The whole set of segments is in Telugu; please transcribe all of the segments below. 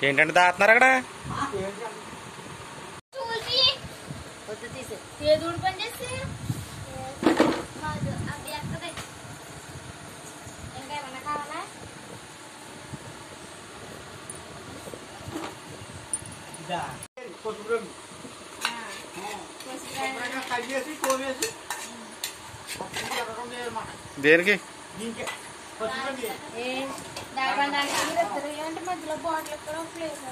ఏంటంటే దాస్తున్నారు అక్కడ చూసి వద్దు తీసే ఏదో పని చేస్తే కాదు అది ఎక్కడే ఇంకా ఏమన్నా కావాలా దేనికి ఏ దాగడానికి అంటే మధ్యలో బాటిల్ ఎక్కడ ప్లేస్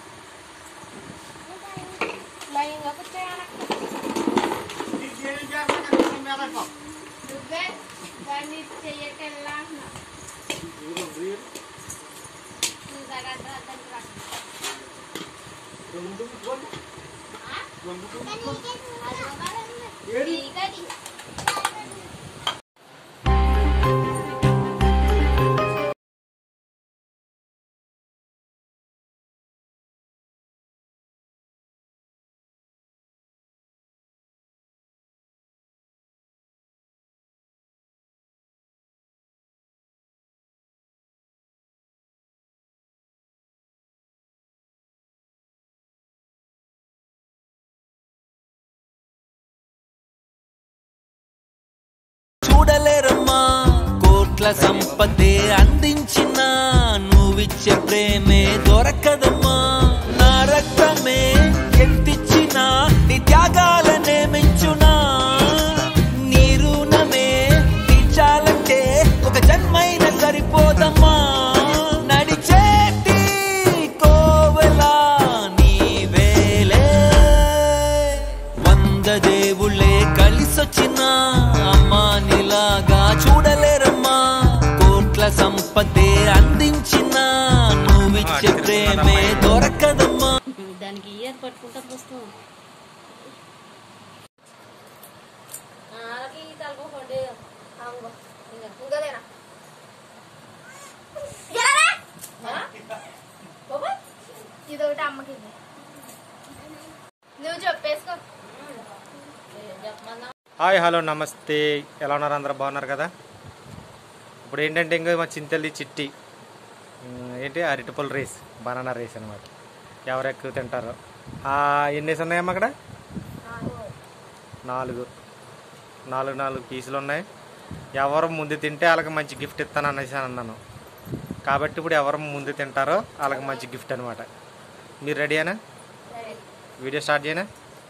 లైన్గా కూర్చోయాలి నువ్వే దాన్ని చెయ్యకెళ్ళా అంటున్నా నువ్వు దగ్గర దానికి రా. ఆ? అది ఒకటి. నీకది. చూడలేరమ్మా కోట్ల సంపదే అందించిన నువ్విచ్చే ప్రేమే దొరకదమ్మా నా రక్తమే ఎత్తిచ్చిన నీ త్యాగాలనే మెంచునా నీ రుణమే తీర్చాలంటే ఒక జన్మైన సరిపోదమ్మా నడిచేటి కోవెలా నీవేలే వంద దేవుళ్ళే కలిసొచ్చిన అమ్మా నీలాగా చూడలేరమ్మా కోట్ల సంపదే అందించిన నువ్విచ్చే ప్రేమే దొరకదమ్మా దానికి ఇయర్ పట్టుకుంటా పుస్తకం అలాగే ఈ తలకో కొట్టే ఆంగో. ఇంకా ఇంకోదేనా ఎలారా? బాబోయ్. ఇదొకటి అమ్మకి ఇది. నువ్వు చెప్పేసుకో చెప్పమన్నా హాయ్ హలో నమస్తే ఎలా ఉన్నారు అందరూ బాగున్నారు కదా ఇప్పుడు ఏంటంటే ఇంకా మా చింతల్లి చిట్టి ఉమ్, ఏంటి అరటిపల్ రేస్ బనానా రేస్ అనమాట ఎవరు ఎక్కువ తింటారో ఆ, ఎన్ని వేసి ఉన్నాయమ్మా అక్కడ నాలుగు నాలుగు నాలుగు పీసులు ఉన్నాయి ఎవరు ముందు తింటే వాళ్ళకి మంచి గిఫ్ట్ ఇస్తాను అనేసి అన్నాను కాబట్టి ఇప్పుడు ఎవరు ముందు తింటారో వాళ్ళకి మంచి గిఫ్ట్ అనమాట మీరు రెడీనా వీడియో స్టార్ట్ చేయనా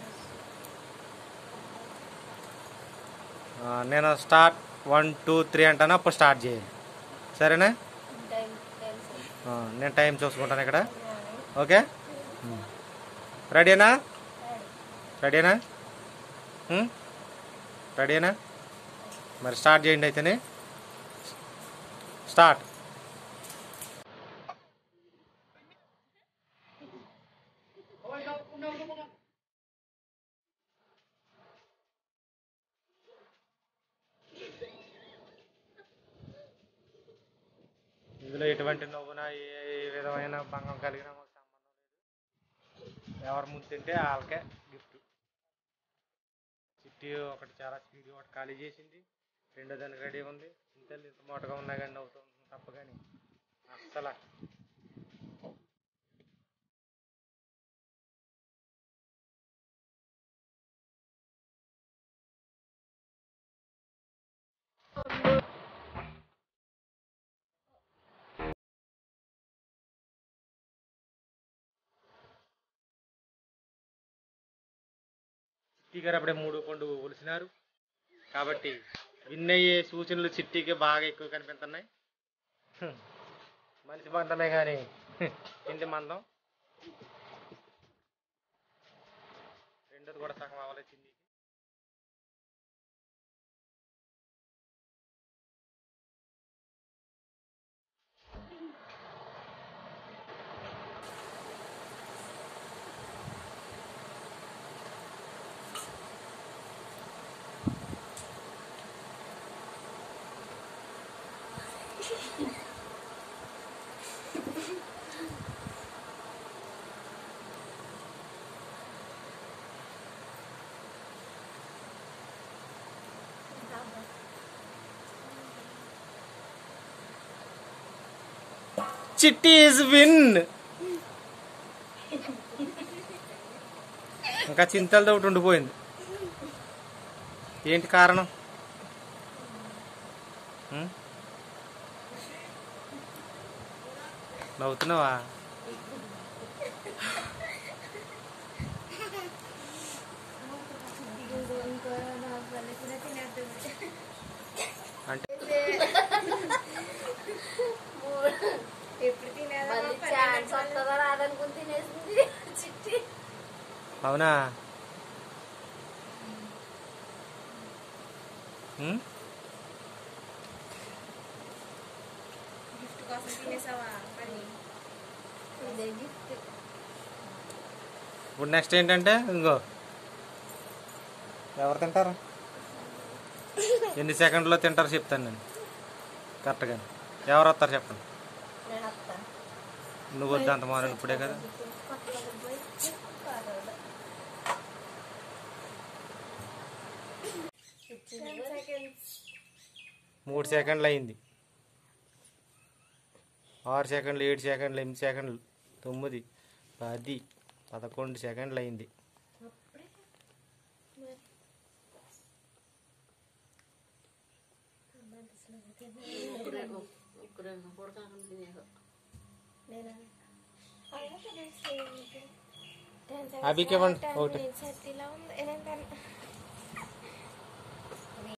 ఆ, నేను స్టార్ట్ వన్ టూ త్రీ అంటాను అప్పుడు స్టార్ట్ చేయాలి సరేనా టైం టైం సరి. ఆ, నేను టైం చూసుకుంటాను ఇక్కడ ఓకే రెడీనా రెడీనా ఉమ్? రెడీనా మరి స్టార్ట్ చేయండి అయితేనే స్టార్ట్ ఇందులో ఎటువంటి నవ్వున ఏ విధమైన భంగం కలిగిన మాకు సంబంధం లేదు ఎవరు ముందు తింటే వాళ్ళకే గిఫ్ట్ చిట్టి ఒకటి చాలా స్పీడ్ ఒకటి ఖాళీ చేసింది రెండో దానికి రెడీ ఉంది ఇంత ఇంత మూటగా ఉన్నా కానీ నవ్వుతుంది తప్ప కానీ అస్సలు చిట్టి గారు అప్పుడే మూడు పండు ఒలిసినారు కాబట్టి విన్ అయ్యే సూచనలు చిట్టికి బాగా ఎక్కువ కనిపిస్తున్నాయి హ్మ్. మనిషి మందమే కానీ ఇంటి మందం రెండోది కూడా సగం అవ్వలేదు చిన్ని చిట్టి ఈజ్ విన్ ఇంకా చింతలతో ఒకటి ఉండిపోయింది ఏంటి కారణం ఉం? నవ్వుతున్నావా అంటే ఎప్పుడు తినేదా మళ్ళీ ఛాన్స్ వస్తుందా రాదనుకుని తినేసింది చిట్టి అవునా ఉం? గిఫ్ట్ కోసం తినేసావా పని ఇదే గిఫ్ట్ ఇప్పుడు నెక్స్ట్ ఏంటంటే ఇంకో ఎవరు తింటారు ఎన్ని సెకండ్లో తింటారో చెప్తాను నేను కరెక్ట్గా ఎవరు వస్తారు చెప్పండి నేను వస్తాను నువ్వు వద్దు అంత మారు ఇప్పుడే కదా మూడు సెకండ్లు అయింది ఆరు సెకండ్లు ఏడు సెకండ్లు ఎనిమిది సెకండ్లు తొమ్మిది పది పదకొండు సెకండ్లు అయింది ముగ్గురే ముగ్గురే ఉడకాకుండా తినేసాం అభికి ఇవ్వండి ఒకటి ఇలా ఉంది